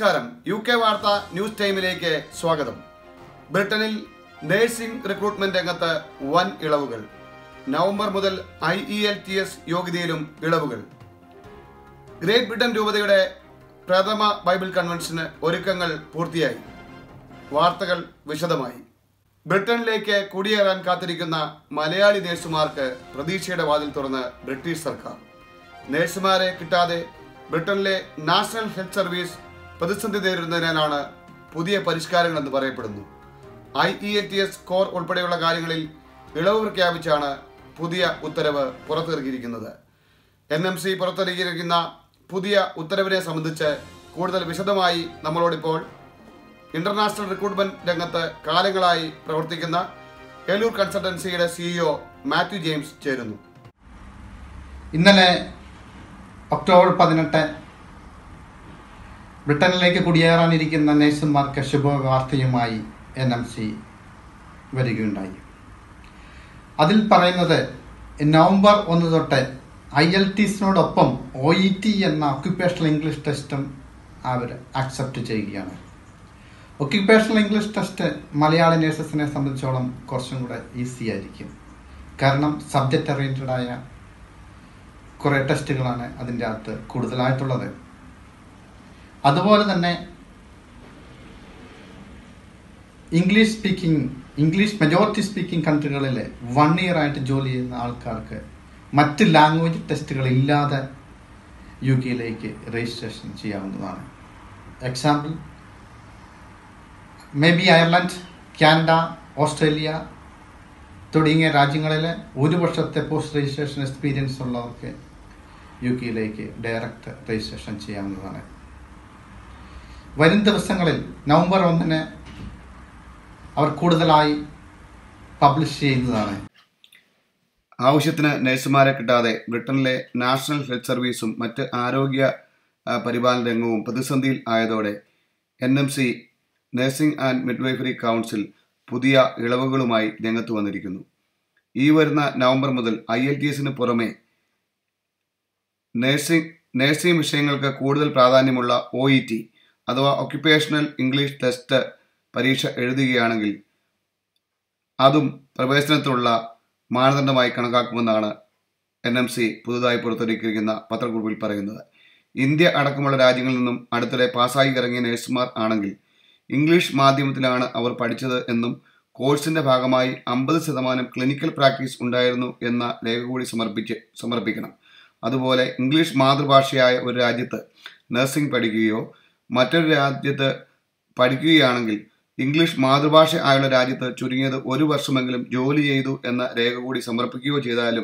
നമസ്കാരം U K വാർത്ത news ടൈമിലേക്ക് സ്വാഗതം ബ്രിട്ടനിൽ നഴ്സിംഗ് റിക്രൂട്ട്മെന്റ് രംഗത്ത് വൻ ഇളവുകൾ നവംബർ മുതൽ I E L T S യോഗ്യതയിലും ഇളവുകൾ ഗ്രേറ്റ് ബ്രിട്ടൻ രൂപതയുടെ പ്രഥമ ബൈബിൾ കൺവെൻഷന് ഒരുക്കങ്ങൾ പൂർത്തിയായി വാർത്തകൾ വിശദമായി ബ്രിട്ടനിലേക്ക് കുടിയേറാൻ കാത്തിരിക്കുന്ന മലയാളി നേഴ്സുമാർക്ക് പ്രതീക്ഷയുടെ വാതിൽ തുറന്ന് ബ്രിട്ടീഷ് സർക്കാർ നേഴ്സുമാരെ കിട്ടാതെ ബ്രിട്ടനിലെ നാഷണൽ ഹെൽത്ത് സർവീസ് പ്രതിസന്ധി നേരിടുന്നതിനാലാണ് പുതിയ പരിഷ്കാരങ്ങൾ എന്ന് പറയപ്പെടുന്നു I E L T S core ഉൾപ്പെടെയുള്ള കാര്യങ്ങളിൽ ഇളവ് പ്രഖ്യാപിച്ചാണ് പുതിയ ഉത്തരവ് പുറത്തിറക്കിയിരിക്കുന്നത് എൻ എം സി പുറത്തിറക്കിയിരിക്കുന്ന പുതിയ ഉത്തരവിനെ സംബന്ധിച്ച് കൂടുതൽ വിശദമായി നമ്മളോടിപ്പോൾ ഇന്റർനാഷണൽ റിക്രൂട്ട്മെന്റ് രംഗത്ത് കാലങ്ങളായി പ്രവർത്തിക്കുന്ന ഏലൂർ കൺസൾട്ടൻസിയുടെ സിഇഒ മാത്യു ജെയിംസ് ചേരുന്നു ഇന്നലെ ഒക്ടോബർ പതിനെട്ട് ബ്രിട്ടനിലേക്ക് കുടിയേറാനിരിക്കുന്ന നേഴ്സുമാർക്ക് ശുഭവാർത്തയുമായി എൻ എം സി വരികയുണ്ടായി അതിൽ പറയുന്നത് നവംബർ ഒന്ന് തൊട്ട് ഐ എൽ ടിസിനോടൊപ്പം ഒ ഇ ടി എന്ന ഒക്യുപ്പേഷണൽ ഇംഗ്ലീഷ് ടെസ്റ്റും അവർ അക്സെപ്റ്റ് ചെയ്യുകയാണ് ഒക്യുപ്പേഷണൽ ഇംഗ്ലീഷ് ടെസ്റ്റ് മലയാളി നേഴ്സസിനെ സംബന്ധിച്ചോളം കുറച്ചും കൂടെ ഈസി ആയിരിക്കും കാരണം സബ്ജക്റ്റ് ഓറിയൻറ്റഡ് ആയ കുറേ ടെസ്റ്റുകളാണ് അതിൻ്റെ അകത്ത് കൂടുതലായിട്ടുള്ളത് അതുപോലെ തന്നെ English speaking English majority speaking കൺട്രികളിൽ വൺ ഇയർ ആയിട്ട് ജോലി ചെയ്യുന്ന ആൾക്കാർക്ക് മറ്റ് ലാംഗ്വേജ് ടെസ്റ്റുകൾ ഇല്ലാതെ യു കെയിലേക്ക് രജിസ്ട്രേഷൻ ചെയ്യാവുന്നതാണ് example maybe Ireland Canada Australia തുടങ്ങിയ രാജ്യങ്ങളിൽ ഒരു വർഷത്തെ പോസ്റ്റ് രജിസ്ട്രേഷൻ എക്സ്പീരിയൻസ് ഉള്ളവർക്ക് യു കെയിലേക്ക് ഡയറക്റ്റ് രജിസ്ട്രേഷൻ ചെയ്യാവുന്നതാണ് വരും ദിവസങ്ങളിൽ നവംബർ ഒന്നിന് അവർ കൂടുതലായി പബ്ലിഷ് ചെയ്യുന്നതാണ് ആവശ്യത്തിന് നഴ്സുമാരെ കിട്ടാതെ ബ്രിട്ടനിലെ നാഷണൽ ഹെൽത്ത് സർവീസും മറ്റ് ആരോഗ്യ ആ, പരിപാലന രംഗവും പ്രതിസന്ധിയിൽ ആയതോടെ N M C nursing and midwifery council പുതിയ ഇളവുകളുമായി രംഗത്ത് വന്നിരിക്കുന്നു ഈ വരുന്ന നവംബർ മുതൽ ഐ എൽ ടി എസിന് പുറമെ നഴ്സിംഗ് നഴ്സിംഗ് വിഷയങ്ങൾക്ക് കൂടുതൽ പ്രാധാന്യമുള്ള ഒ ഇ ടി അഥവാ ഒക്യുപ്പേഷണൽ ഇംഗ്ലീഷ് ടെസ്റ്റ് പരീക്ഷ എഴുതുകയാണെങ്കിൽ അതും പ്രവേശനത്തിനുള്ള മാനദണ്ഡമായി കണക്കാക്കുമെന്നാണ് എൻ എം സി പുതുതായി പുറത്തിറക്കിയിരിക്കുന്ന പത്രക്കുറിപ്പിൽ പറയുന്നത് ഇന്ത്യ അടക്കമുള്ള രാജ്യങ്ങളിൽ നിന്നും അടുത്തിടെ പാസ്സായി ഇറങ്ങിയ നഴ്സുമാർ ആണെങ്കിൽ ഇംഗ്ലീഷ് മാധ്യമത്തിലാണ് അവർ പഠിച്ചത് എന്നും കോഴ്സിന്റെ ഭാഗമായി അമ്പത് ശതമാനം ക്ലിനിക്കൽ പ്രാക്ടീസ് ഉണ്ടായിരുന്നു എന്ന രേഖ കൂടി സമർപ്പിച്ച് സമർപ്പിക്കണം അതുപോലെ ഇംഗ്ലീഷ് മാതൃഭാഷയായ ഒരു രാജ്യത്ത് നഴ്സിംഗ് പഠിക്കുകയോ മറ്റൊരു രാജ്യത്ത് പഠിക്കുകയാണെങ്കിൽ ഇംഗ്ലീഷ് മാതൃഭാഷ ആയുള്ള രാജ്യത്ത് ചുരുങ്ങിയത് ഒരു വർഷമെങ്കിലും ജോലി ചെയ്തു എന്ന രേഖ കൂടി സമർപ്പിക്കുകയോ ചെയ്താലും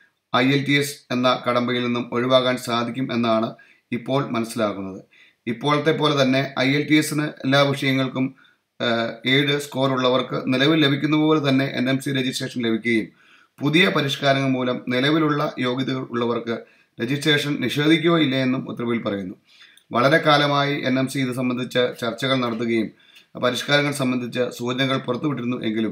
ഐ എൽ ടി എസ് എന്ന കടമ്പയിൽ നിന്നും ഒഴിവാകാൻ സാധിക്കും എന്നാണ് ഇപ്പോൾ മനസ്സിലാകുന്നത് ഇപ്പോഴത്തെ പോലെ തന്നെ ഐ എൽ ടി എസിന് എല്ലാ വിഷയങ്ങൾക്കും ഏഹ്, ഏഴ് സ്കോർ ഉള്ളവർക്ക് നിലവിൽ ലഭിക്കുന്ന പോലെ തന്നെ എൻ എം സി രജിസ്ട്രേഷൻ ലഭിക്കുകയും പുതിയ പരിഷ്കാരങ്ങൾ മൂലം നിലവിലുള്ള യോഗ്യതകൾ ഉള്ളവർക്ക് രജിസ്ട്രേഷൻ നിഷേധിക്കുകയോ ഇല്ല എന്നും ഉത്തരവിൽ പറയുന്നു വളരെ കാലമായി എൻ എം സി ഇത് സംബന്ധിച്ച് ചർച്ചകൾ നടത്തുകയും പരിഷ്കാരങ്ങൾ സംബന്ധിച്ച് സൂചനകൾ പുറത്തുവിട്ടിരുന്നു എങ്കിലും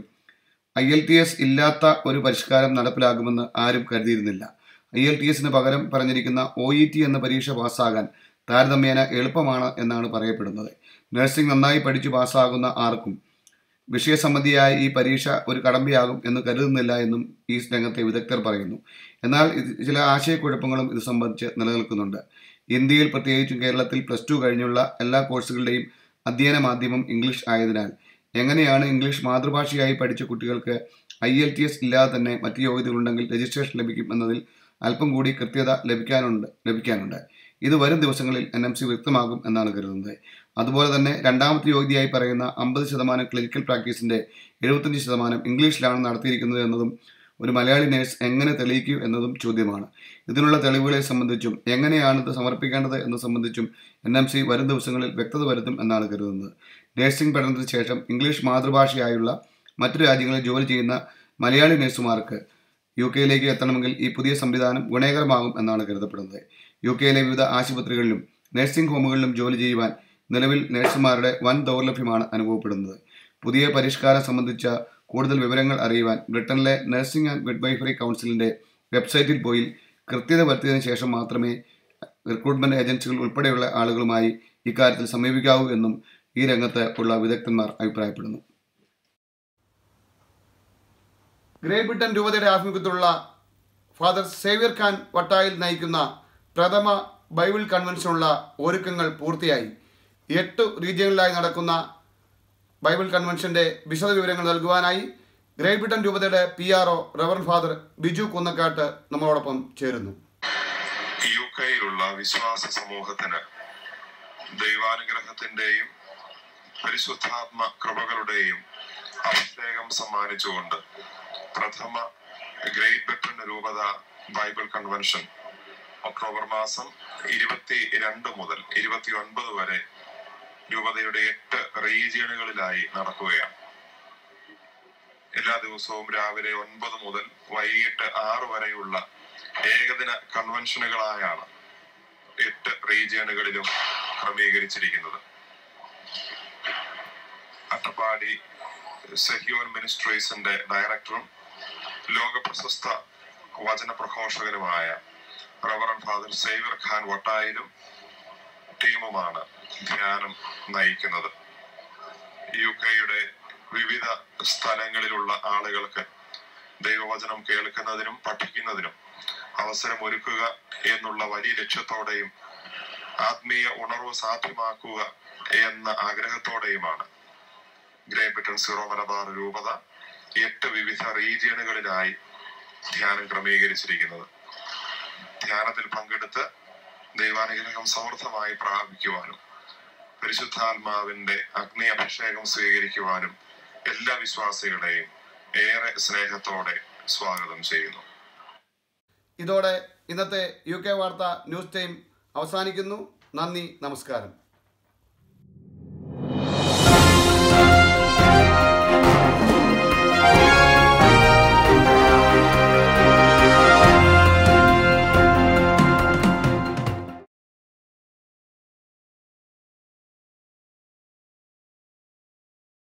ഐ എൽ ടി എസ് ഇല്ലാത്ത ഒരു പരിഷ്കാരം നടപ്പിലാകുമെന്ന് ആരും കരുതിയിരുന്നില്ല ഐ എൽ ടി എസിന് പകരം പറഞ്ഞിരിക്കുന്ന ഒ ഇ ടി എന്ന പരീക്ഷ പാസ്സാകാൻ താരതമ്യേന എളുപ്പമാണ് എന്നാണ് പറയപ്പെടുന്നത് നഴ്സിംഗ് നന്നായി പഠിച്ചു പാസ്സാകുന്ന ആർക്കും വിഷയസംബന്ധിയായ ഈ പരീക്ഷ ഒരു കടമ്പയാകും എന്ന് കരുതുന്നില്ല എന്നും ഈ രംഗത്തെ വിദഗ്ധർ പറയുന്നു എന്നാൽ ഇത് ചില ആശയക്കുഴപ്പങ്ങളും ഇത് സംബന്ധിച്ച് നിലനിൽക്കുന്നുണ്ട് ഇന്ത്യയിൽ പ്രത്യേകിച്ചും കേരളത്തിൽ പ്ലസ് ടു കഴിഞ്ഞുള്ള എല്ലാ കോഴ്സുകളുടെയും അധ്യയന മാധ്യമം ഇംഗ്ലീഷ് ആയതിനാൽ എങ്ങനെയാണ് ഇംഗ്ലീഷ് മാതൃഭാഷയായി പഠിച്ച കുട്ടികൾക്ക് ഐ എൽ ടി എസ് ഇല്ലാതെ തന്നെ മറ്റ് യോഗ്യതകളുണ്ടെങ്കിൽ രജിസ്ട്രേഷൻ ലഭിക്കും എന്നതിൽ അല്പം കൂടി കൃത്യത ലഭിക്കാനുണ്ട് ലഭിക്കാനുണ്ട് ഇത് വരും ദിവസങ്ങളിൽ എൻ എം സി വ്യക്തമാകും എന്നാണ് കരുതുന്നത് അതുപോലെ തന്നെ രണ്ടാമത്തെ യോഗ്യതയായി പറയുന്ന അമ്പത് ശതമാനം ക്ലിനിക്കൽ പ്രാക്ടീസിന്റെ എഴുപത്തഞ്ച് ശതമാനം ഇംഗ്ലീഷിലാണ് നടത്തിയിരിക്കുന്നത് എന്നതും ഒരു മലയാളി നേഴ്സ് എങ്ങനെ തെളിയിക്കും എന്നതും ചോദ്യമാണ് ഇതിനുള്ള തെളിവുകളെ സംബന്ധിച്ചും എങ്ങനെയാണ് ഇത് സമർപ്പിക്കേണ്ടത് എന്ന് സംബന്ധിച്ചും എൻ എം സി വരും ദിവസങ്ങളിൽ വ്യക്തത വരുത്തും എന്നാണ് കരുതുന്നത് നഴ്സിംഗ് പഠനത്തിന് ശേഷം ഇംഗ്ലീഷ് മാതൃഭാഷയായുള്ള മറ്റു രാജ്യങ്ങളിൽ ജോലി ചെയ്യുന്ന മലയാളി നഴ്സുമാർക്ക് യു കെയിലേക്ക് എത്തണമെങ്കിൽ ഈ പുതിയ സംവിധാനം ഗുണകരമാകും എന്നാണ് കരുതപ്പെടുന്നത് യു കെയിലെ വിവിധ ആശുപത്രികളിലും നഴ്സിംഗ് ഹോമുകളിലും ജോലി ചെയ്യുവാൻ നിലവിൽ നഴ്സുമാരുടെ വൻ ദൗർലഭ്യമാണ് അനുഭവപ്പെടുന്നത് പുതിയ പരിഷ്കാരം സംബന്ധിച്ച കൂടുതൽ വിവരങ്ങൾ അറിയുവാൻ ബ്രിട്ടനിലെ നഴ്സിംഗ് ആൻഡ് മിഡ്വൈഫറി കൗൺസിലിന്റെ വെബ്സൈറ്റിൽ പോയി കൃത്യത വരുത്തിയതിനു ശേഷം മാത്രമേ റിക്രൂട്ട്മെന്റ് ഏജൻസികൾ ഉൾപ്പെടെയുള്ള ആളുകളുമായി ഇക്കാര്യത്തിൽ സമീപിക്കാവൂ എന്നും ഈ രംഗത്ത് ഉള്ള വിദഗ്ധന്മാർ അഭിപ്രായപ്പെടുന്നു ഗ്രേറ്റ് ബ്രിട്ടൻ രൂപതയുടെ ആഭിമുഖ്യത്തിലുള്ള ഫാദർ സേവ്യർ ഖാൻ വട്ടായിൽ നയിക്കുന്ന പ്രഥമ ബൈബിൾ കൺവെൻഷനുള്ള ഒരുക്കങ്ങൾ പൂർത്തിയായി എട്ട് റീജിയണിലായി നടക്കുന്ന ബൈബിൾ കൺവെൻഷന്റെ വിശദ വിവരങ്ങൾ നൽകുവാനായി ഗ്രേറ്റ് ബ്രിട്ടൻ രൂപതയുടെ P R O reverend father Biju Kunnakkattu നമ്മളോടൊപ്പം ചേരുന്നു യു കെയിലുള്ള വിശ്വാസ സമൂഹത്തിന് ദൈവാനുഗ്രഹത്തിന്റെയും പരിശുദ്ധാത്മ കൃപകളുടെയും അഭിഷേകം സമ്മാനിച്ചുകൊണ്ട് പ്രഥമ ഗ്രേറ്റ് ബ്രിട്ടൻ രൂപത ബൈബിൾ കൺവെൻഷൻ ഒക്ടോബർ മാസം ഇരുപത്തി രണ്ട് മുതൽ ഇരുപത്തി ഒൻപത് വരെ രൂപതയുടെ എട്ട് റീജിയണുകളിലായി നടക്കുകയാണ് എല്ലാ ദിവസവും രാവിലെ ഒൻപത് മുതൽ വൈകിട്ട് ആറ് വരെയുള്ള ഏകദിന കൺവെൻഷനുകളായാണ് എട്ട് റീജിയണുകളിലും ക്രമീകരിച്ചിരിക്കുന്നത് അട്ടപ്പാടി സെഹ്യോൻ മിനിസ്ട്രീസിന്റെ ഡയറക്ടറും ലോക പ്രശസ്ത വചന പ്രഘോഷകനുമായ റവറൻ ഫാദർ സേവ്യർ ഖാൻ വട്ടായിലും ടീമുമാണ് ധ്യാനം നയിക്കുന്നത് യു കെയുടെ വിവിധ സ്ഥലങ്ങളിലുള്ള ആളുകൾക്ക് ദൈവവചനം കേൾക്കുന്നതിനും പഠിക്കുന്നതിനും അവസരം ഒരുക്കുക എന്നുള്ള വലിയ ലക്ഷ്യത്തോടെയും ആത്മീയ ഉണർവ് സാധ്യമാക്കുക എന്ന ആഗ്രഹത്തോടെയുമാണ് ഗ്രേ ബ്രിട്ടൻ സീറോ മലബാർ രൂപത എട്ട് വിവിധ റീജിയണുകളിലായി ധ്യാനം ക്രമീകരിച്ചിരിക്കുന്നത് ധ്യാനത്തിൽ പങ്കെടുത്ത് ദൈവാനുഗ്രഹം സമൃദ്ധമായി പ്രാപിക്കുവാനും പരിശുദ്ധാത്മാവിന്റെ അഗ്നി അഭിഷേകം സ്വീകരിക്കുവാനും എല്ലാ വിശ്വാസികളെയും ഏറെ സ്നേഹത്തോടെ സ്വാഗതം ചെയ്യുന്നു ഇതോടെ ഇന്നത്തെ യു കെ വാർത്ത ന്യൂസ് ടൈം അവസാനിക്കുന്നു നന്ദി നമസ്കാരം